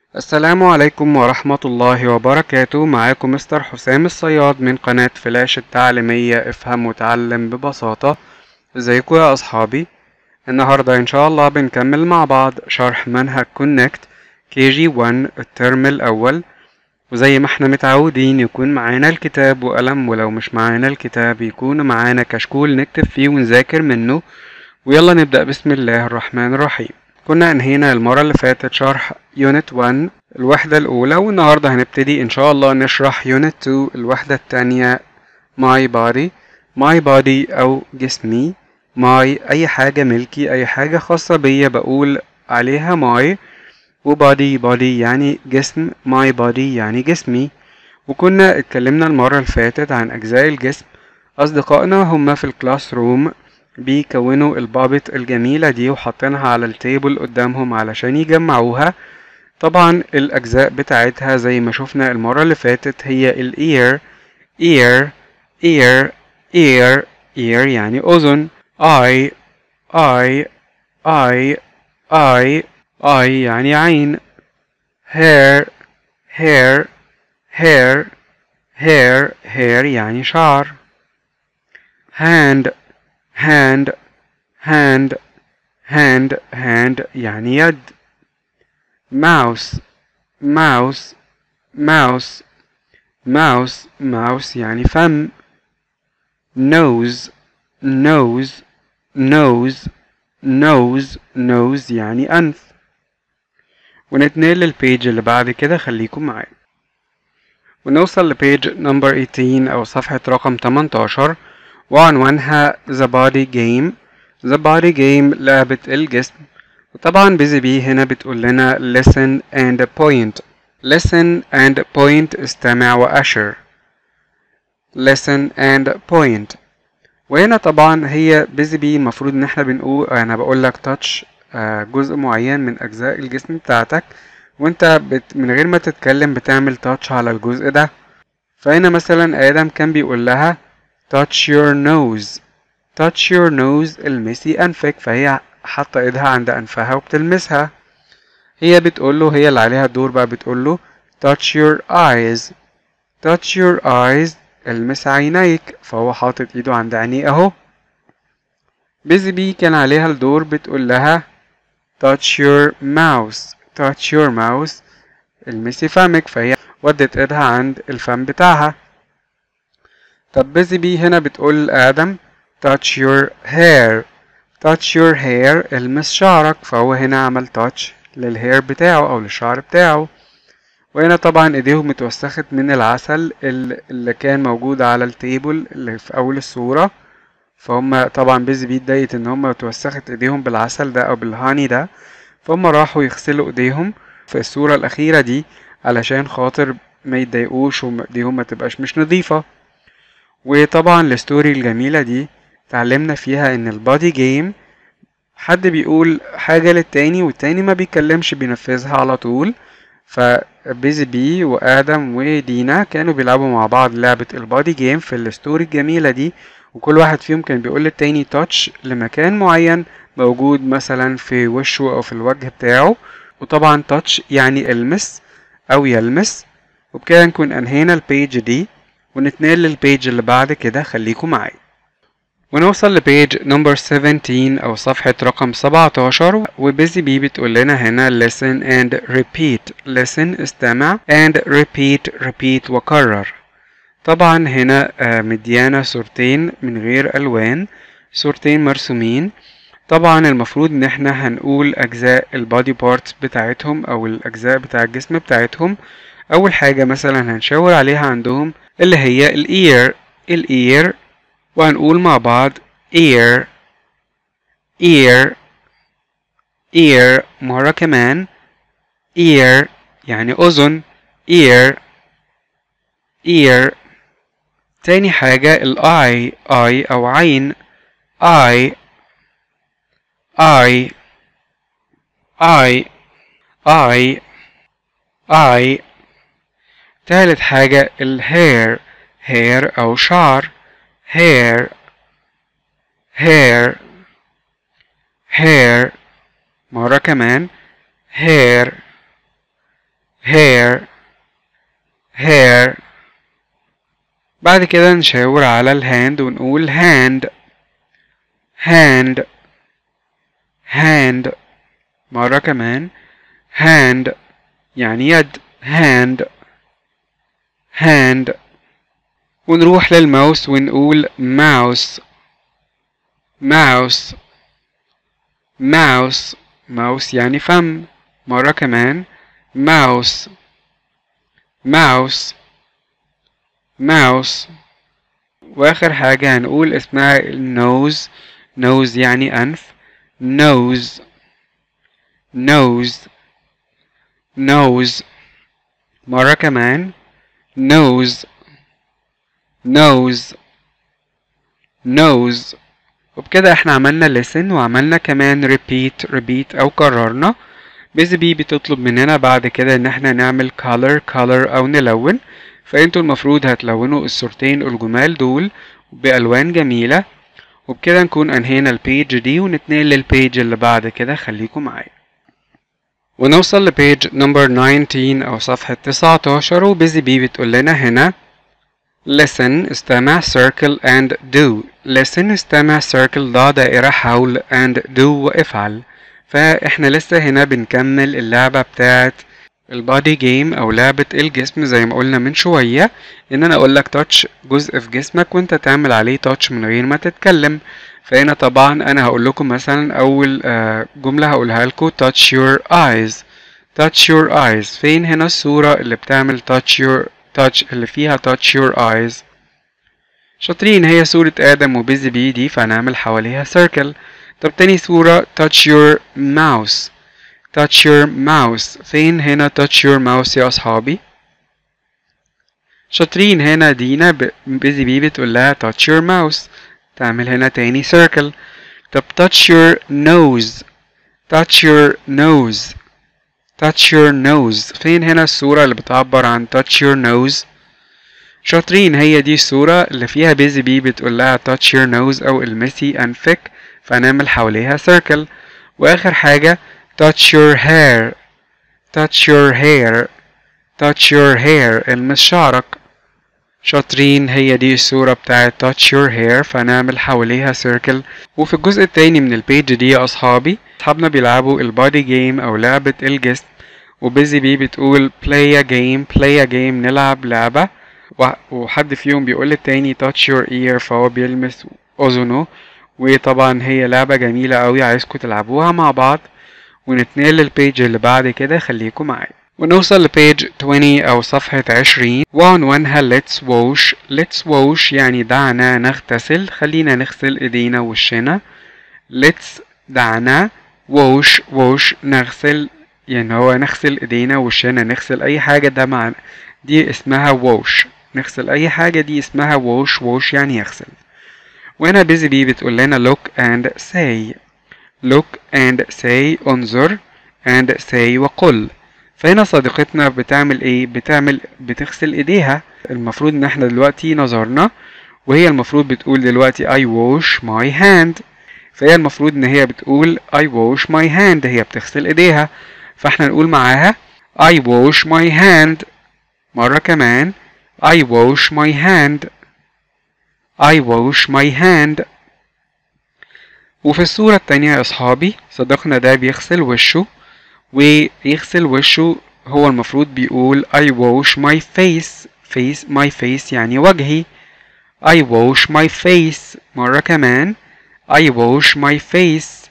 السلام عليكم ورحمة الله وبركاته معاكم مستر حسام الصياد من قناة فلاش التعليمية افهم وتعلم ببساطة ازيكم يا اصحابي النهاردة ان شاء الله بنكمل مع بعض شرح منهج كونكت كي جي 1 الترم الاول وزي ما احنا متعودين يكون معانا الكتاب وقلم ولو مش معانا الكتاب يكون معانا كشكول نكتب فيه ونذاكر منه ويلا نبدأ بسم الله الرحمن الرحيم كنا انهينا المرة اللي فاتت شرح يونت 1 الوحدة الأولى والنهاردة هنبتدي إن شاء الله نشرح يونت 2 الوحدة التانية my body my body أو جسمي my أي حاجة ملكي أي حاجة خاصة بيا بقول عليها my وبادي بادي يعني جسم my body يعني جسمي وكنا اتكلمنا المرة اللي فاتت عن أجزاء الجسم أصدقائنا هما في الكلاس روم بيكونوا البابت الجميلة دي وحاطينها على التيبل قدامهم علشان يجمعوها طبعا الأجزاء بتاعتها زي ما شفنا المرة اللي فاتت هي الإير ear ear ear ear يعني أذن eye eye eye eye eye يعني عين hair hair hair hair hair يعني شعر hand hand hand hand hand يعني يد mouse mouse mouse mouse mouse يعني فم nose nose nose nose nose يعني أنف ونتنقل للبيج اللي بعد كده خليكم معايا ونوصل لبيج نمبر 18 أو صفحة رقم 18 وعنوانها The Body Game The Body Game لعبة الجسم وطبعا بيزي بي هنا بتقول لنا listen and point listen and point استمع وأشر listen and point وهنا طبعا هي بيزي بي المفروض ان احنا بنقول انا بقول لك تاتش جزء معين من اجزاء الجسم بتاعتك وانت بت من غير ما تتكلم بتعمل تاتش على الجزء ده فهنا مثلا ادم كان بيقول لها touch your nose touch your nose المسي أنفك فهي حاطة ايدها عند أنفها وبتلمسها هي بتقوله هي اللي عليها الدور بقى بتقوله touch your eyes touch your eyes المس عينيك فهو حاطط ايده عند عينيه اهو بيزي بي كان عليها الدور بتقول لها touch your mouse touch your mouse المسي فمك فهي ودت ايدها عند الفم بتاعها طب بيزي بي هنا بتقول لآدم touch your hair touch your hair المس شعرك فهو هنا عمل touch للهير بتاعه أو للشعر بتاعه وهنا طبعا ايديهم اتوسخت من العسل اللي كان موجود على التيبل اللي في أول الصورة فهم طبعا بيزي بي اتضايقت ان هم اتوسخت ايديهم بالعسل ده او بالهاني ده فهم راحوا يغسلوا ايديهم في الصورة الأخيرة دي علشان خاطر ما يتضايقوش وايديهم ما تبقاش مش نظيفة وطبعا الستوري الجميلة دي اتعلمنا فيها ان البادي جيم حد بيقول حاجة للتاني والتاني ما بيتكلمش بينفذها على طول فبيزي بي وآدم ودينا كانوا بيلعبوا مع بعض لعبة البادي جيم في الستوري الجميلة دي وكل واحد فيهم كان بيقول للتاني تاتش لمكان معين موجود مثلا في وشه أو في الوجه بتاعه وطبعا تاتش يعني المس أو يلمس وبكده نكون أنهينا البيج دي ونتنقل للبيج اللي بعد كده خليكم معايا ونوصل لبيج نمبر 17 أو صفحة رقم 17 وبيزي بي بتقول لنا هنا listen and repeat listen استمع and repeat repeat وكرر طبعا هنا مديانا صورتين من غير ألوان صورتين مرسومين طبعا المفروض ان احنا هنقول اجزاء البادي بارتس بتاعتهم او الاجزاء بتاع الجسم بتاعتهم اول حاجة مثلا هنشاور عليها عندهم اللي هي الاير الاير وهنقول مع بعض ear ear ear مرة كمان ear يعني أذن ear ear تاني حاجة الeye eye أو عين eye eye eye eye eye تالت حاجة الhair hair أو شعر hair hair hair مرة كمان hair hair hair بعد كده نشاور على الهاند ونقول hand hand hand مرة كمان hand يعني يد hand hand ونروح للماوس ونقول mouse mouse mouse mouse يعني فم مرة كمان mouse mouse mouse واخر حاجة هنقول اسمها nose nose يعني انف nose nose nose مرة كمان nose nose nose وبكده احنا عملنا listen وعملنا كمان repeat repeat او كررنا بيزي بي بتطلب مننا بعد كده ان احنا نعمل color color او نلون فانتوا المفروض هتلونوا الصورتين الجمال دول بألوان جميلة وبكده نكون انهينا البيج دي ونتنقل للبيج اللي بعد كده خليكم معايا ونوصل لبيج نمبر 19 او صفحة 19 وبيزي بي بتقول لنا هنا listen استمع circle and do listen استمع circle ضع دائرة حول and do وافعل فاحنا لسه هنا بنكمل اللعبة بتاعت البادي جيم او لعبة الجسم زي ما قلنا من شوية ان انا اقول لك تاتش جزء في جسمك وانت تعمل عليه تاتش من غير ما تتكلم فهنا طبعا انا هقول لكم مثلا اول جملة هقولها لكم touch your eyes touch your eyes فين هنا الصورة اللي بتعمل touch your touch اللي فيها touch your eyes شاطرين هي صورة آدم وبيزي بي دي فهنعمل حواليها circle طب تاني صورة touch your mouse touch your mouse فين هنا touch your mouse يا أصحابي شاطرين هنا دينا بيزي بي بتقول لها touch your mouse تعمل هنا تاني circle طب touch your nose touch your nose touch your nose فين هنا الصورة اللي بتعبر عن touch your nose شاطرين هي دي الصورة اللي فيها بيزي بي بتقول لها touch your nose أو المسي أنفك فهنعمل حواليها circle وآخر حاجة touch your hair touch your hair touch your hair المس شعرك شاطرين هي دي الصورة بتاعت touch your hair فنعمل حواليها circle وفي الجزء التاني من البيج دي يا أصحابي أصحابنا بيلعبوا البادي جيم أو لعبة الجسم وبيزي بي بتقول play a game play a game نلعب لعبة وحد فيهم بيقول للتاني touch your ear فهو بيلمس أذنه وطبعا هي لعبة جميلة أوي عايزكم تلعبوها مع بعض ونتنقل للبيج اللي بعد كده خليكم معايا ونوصل لبيج 20 أو صفحة 20 وعنوانها let's wash let's wash يعني دعنا نغتسل خلينا نغسل ايدينا ووشنا let's دعنا wash wash نغسل يعني هو نغسل ايدينا ووشنا نغسل أي حاجة ده معنى دي اسمها wash نغسل أي حاجة دي اسمها wash wash يعني يغسل وهنا بيزي بي بتقول لنا look and say look and say انظر and say وقل فهنا صديقتنا بتعمل ايه بتعمل بتغسل ايديها المفروض ان احنا دلوقتي نظرنا وهي المفروض بتقول دلوقتي I wash my hand فهي المفروض ان هي بتقول I wash my hand هي بتغسل ايديها فاحنا نقول معاها I wash my hand مرة كمان I wash my hand I wash my hand وفي الصورة التانية يا أصحابي صديقنا ده بيغسل وشه ويغسل وشه هو المفروض بيقول I wash my face face my face يعني وجهي I wash my face مرة كمان I wash my face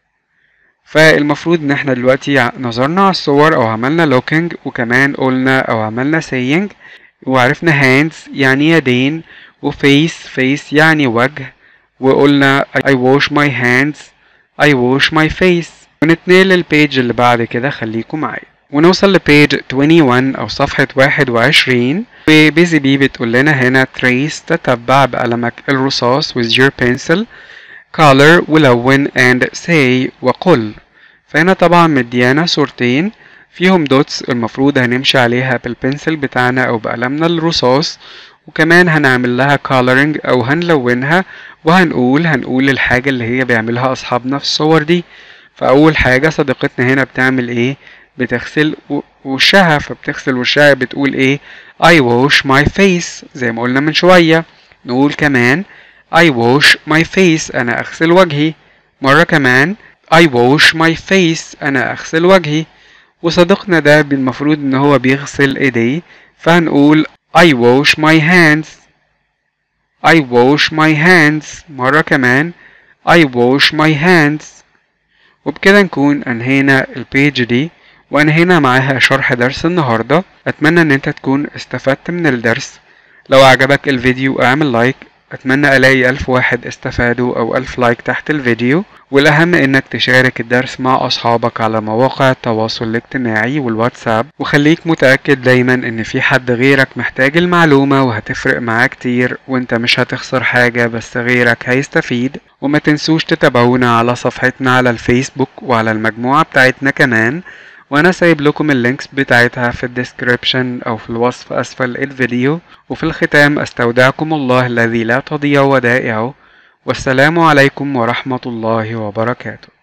فالمفروض ان احنا دلوقتي نظرنا على الصور او عملنا looking وكمان قلنا او عملنا saying وعرفنا hands يعني يدين وفيس face يعني وجه وقلنا I wash my hands I wash my face ونتنقل للبيج اللي بعد كده خليكم معايا ونوصل لبيج 21 أو صفحة 21 وبيزي بي بتقول لنا هنا trace تتبع بقلمك الرصاص with your pencil color ولون and say وقل فهنا طبعا مديانا صورتين فيهم دوتس المفروض هنمشي عليها بالبنسل بتاعنا أو بقلمنا الرصاص وكمان هنعمل لها coloring أو هنلونها وهنقول هنقول الحاجة اللي هي بيعملها أصحابنا في الصور دي فأول حاجة صديقتنا هنا بتعمل إيه بتغسل وشها فبتغسل وشها بتقول ايه I wash my face زي ما قلنا من شوية نقول كمان I wash my face أنا أغسل وجهي مرة كمان I wash my face أنا أغسل وجهي وصديقنا ده المفروض إن هو بيغسل إيديه فهنقول I wash my hands I wash my hands مرة كمان I wash my hands وبكده نكون أنهينا البيج دي وأنهينا معاها شرح درس النهاردة أتمنى إن أنت تكون استفدت من الدرس لو عجبك الفيديو اعمل لايك أتمنى ألاقي ألف واحد استفادوا أو ألف لايك تحت الفيديو والأهم إنك تشارك الدرس مع أصحابك على مواقع التواصل الاجتماعي والواتساب وخليك متأكد دايما إن في حد غيرك محتاج المعلومة وهتفرق معاه كتير وإنت مش هتخسر حاجة بس غيرك هيستفيد وما تنسوش تتابعونا على صفحتنا على الفيسبوك وعلى المجموعة بتاعتنا كمان وانا سايب لكم اللينكس بتاعتها في الديسكريبشن او في الوصف اسفل الفيديو وفي الختام استودعكم الله الذي لا تضيع ودائعه والسلام عليكم ورحمة الله وبركاته